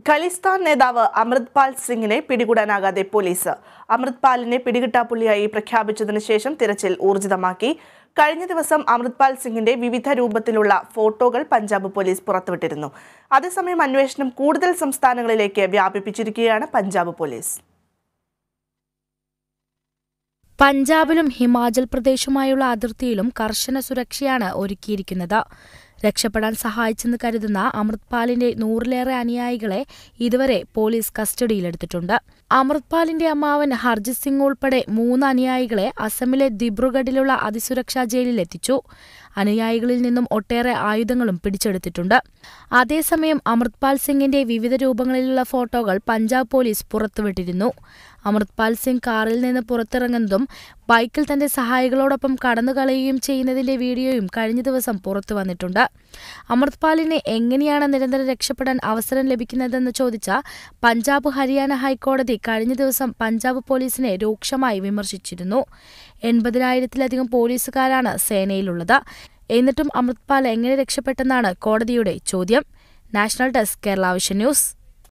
ഖലിസ്ഥാൻ നേതാവ് അമൃത്പാൽ സിംഗിനെ പിടികൂടാനാകാതെ പോലീസ് അമൃത്പാലിനെ പിടികിട്ടാപ്പുള്ളിയായി പ്രഖ്യാപിച്ചതിനു ശേഷം തിരച്ചിൽ ഊർജിതമാക്കി കഴിഞ്ഞ ദിവസം അമൃത്പാൽ സിംഗിന്റെ വിവിധ രൂപത്തിലുള്ള ഫോട്ടോകൾ പഞ്ചാബ് പോലീസ് പുറത്തുവിട്ടിരുന്നു അതേസമയം അന്വേഷണം കൂടുതൽ സംസ്ഥാനങ്ങളിലേക്ക് വ്യാപിപ്പിച്ചിരിക്കുകയാണ് പഞ്ചാബ് പോലീസ് പഞ്ചാബിലും ഹിമാചൽ പ്രദേശുമായുള്ള അതിർത്തിയിലും കർശന സുരക്ഷയാണ് ഒരുക്കിയിരിക്കുന്നത് രക്ഷപ്പെടാൻ സഹായിച്ചെന്ന് കരുതുന്ന അമൃത്പാലിന്റെ നൂറിലേറെ അനുയായികളെ ഇതുവരെ പോലീസ് കസ്റ്റഡിയിലെടുത്തിട്ടുണ്ട് അമൃത്പാലിന്റെ അമ്മാവൻ ഹർജിത് സിംഗ് ഉൾപ്പെടെ മൂന്ന് അനുയായികളെ അസമിലെ ദിബ്രുഗഡിലുള്ള അതിസുരക്ഷാ ജയിലിൽ എത്തിച്ചു അനുയായികളിൽ നിന്നും ഒട്ടേറെ ആയുധങ്ങളും പിടിച്ചെടുത്തിട്ടുണ്ട് അതേസമയം അമൃത്പാൽ സിംഗിന്റെ വിവിധ രൂപങ്ങളിലുള്ള ഫോട്ടോകൾ പഞ്ചാബ് പോലീസ് പുറത്തുവിട്ടിരുന്നു അമൃത്പാൽ സിംഗ് കാറിൽ നിന്ന് പുറത്തിറങ്ങുന്നതും ബൈക്കിൽ തന്റെ സഹായികളോടൊപ്പം കടന്നുകളയുകയും ചെയ്യുന്നതിന്റെ വീഡിയോയും കഴിഞ്ഞ ദിവസം പുറത്തു വന്നിട്ടുണ്ട് അമൃത്പാലിനെ എങ്ങനെയാണ് നിരന്തരം രക്ഷപ്പെടാൻ അവസരം ലഭിക്കുന്നതെന്ന് ചോദിച്ച പഞ്ചാബ് ഹരിയാന ഹൈക്കോടതി കഴിഞ്ഞ ദിവസം പഞ്ചാബ് പോലീസിനെ രൂക്ഷമായി വിമർശിച്ചിരുന്നു എൺപതിനായിരത്തിലധികം പോലീസുകാരാണ് സേനയിലുള്ളത് എന്നിട്ടും അമൃത്പാൽ എങ്ങനെ രക്ഷപ്പെട്ടെന്നാണ് കോടതിയുടെ ചോദ്യം national desk Kerala vision news